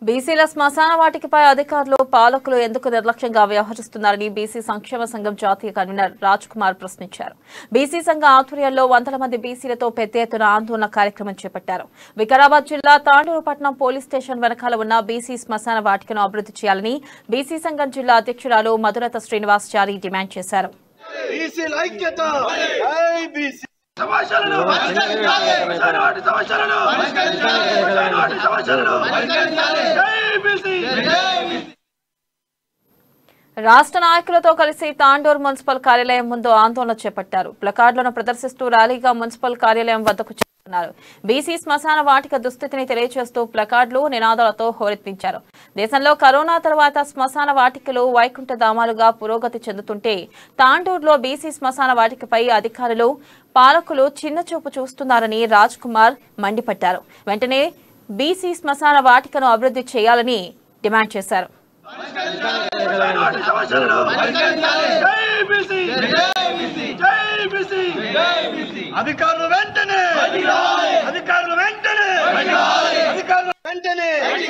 బీసీల శ్మశాన వాటికపై అధికారులు పాలకులు ఎందుకు నిర్లక్ష్యంగా వ్యవహరిస్తున్నారని బీసీ సంక్షేమ సంఘం జాతీయ కన్వీనర్ రాజ్ కుమార్ ప్రశ్నించారు బీసీ సంఘ ఆధ్వర్యంలో వందల మంది బీసీలతో పెద్ద ఎత్తున ఆందోళన కార్యక్రమం చేపట్టారు వికారాబాద్ జిల్లా తాండూరుపట్నం పోలీస్ స్టేషన్ వెనకాల ఉన్న బీసీ శ్మశాన వాటికను అభివృద్ధి చేయాలని బీసీ సంఘం జిల్లా అధ్యక్షురాలు మధురత శ్రీనివాస్ చారి డిమాండ్ చేశారు బీసీల ఐక్యత జై బీసీ సమస్యలను పరిష్కరించాలి శ్మశానవాటి సమస్యలను పరిష్కరించాలి శ్మశానవాటి సమస్యలను పరిష్కరించాలి జై బీసీ రాష్ట్ర నాయకులతో కలిసి తాండూర్ మున్సిపల్ కార్యాలయం ముందు ఆందోళన చేపట్టారు ప్లకార్డులను ప్రదర్శిస్తూ ర్యాలీగా మున్సిపల్ కార్యాలయం వద్దకు చేరుకున్నారు బీసీ శ్మశాన వాటిక దుస్థితిని తెలియజేస్తూ ప్లకార్డులు నినాదాలతో హోరెత్తించారు దేశంలో కరోనా తర్వాత శ్మశాన వాటికలు వైకుంఠ ధామాలుగా పురోగతి చెందుతుంటే తాండూరులో బీసీ శ్మశాన వాటికపై అధికారులు పాలకులు చిన్నచూపు చూస్తున్నారని రాజ్ కుమార్ మండిపడ్డారు వెంటనే బీసీ శ్మశాన వాటికను అభివృద్ధి చేయాలని డిమాండ్ చేశారు శ్మశానవాటి సమస్యలను పరిష్కరించాలి జై బీసీ జై బీసీ జై బీసీ జై బీసీ అధికారులు వెంటనే అధికారులు వెంటనే అధికారులు వెంటనే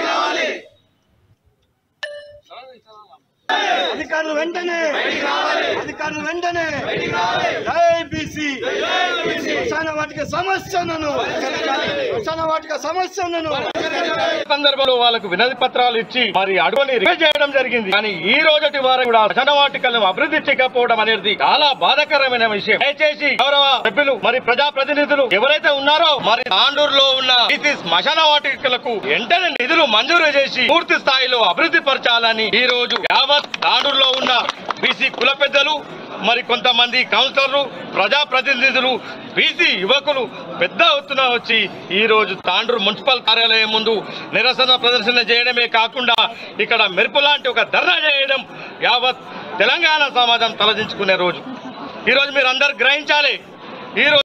అధికారులు వెంటనే అధికారులు వెంటనే జై బీసీ శ్మశాన వాటిక సమస్యలను శ్మశాన వాటిక సమస్యలను సందర్భంలో వాళ్ళకు వినతి పత్రాలు ఇచ్చి మరి అడుగుని రిలీజ్ చేయడం జరిగింది కానీ ఈ రోజటి వారు కూడా శ్మశాన వాటికలను అభివృద్ధి చేయకపోవడం అనేది చాలా బాధాకరమైన విషయం దయచేసి గౌరవ సభ్యులు మరి ప్రజా ప్రతినిధులు ఎవరైతే ఉన్నారో మరి తాండూరులో ఉన్న బీసీ శ్మశాన వాటికలకు వెంటనే నిధులు మంజూరు చేసి పూర్తి స్థాయిలో అభివృద్ధి పరచాలని ఈ రోజు యావత్ తాండూరులో ఉన్న బీసీ కుల పెద్దలు మరి కొంతమంది కౌన్సిలర్లు ప్రజా ప్రతినిధులు బీసీ యువకులు పెద్ద ఎత్తున వచ్చి ఈ రోజు తాండూరు మున్సిపల్ కార్యాలయం ముందు నిరసన ప్రదర్శన చేయడమే కాకుండా ఇక్కడ మెరుపు లాంటి ఒక ధర్నా చేయడం యావత్ తెలంగాణ సమాజం తలదించుకునే రోజు ఈ రోజు మీరు అందరు గ్రహించాలి ఈ రోజు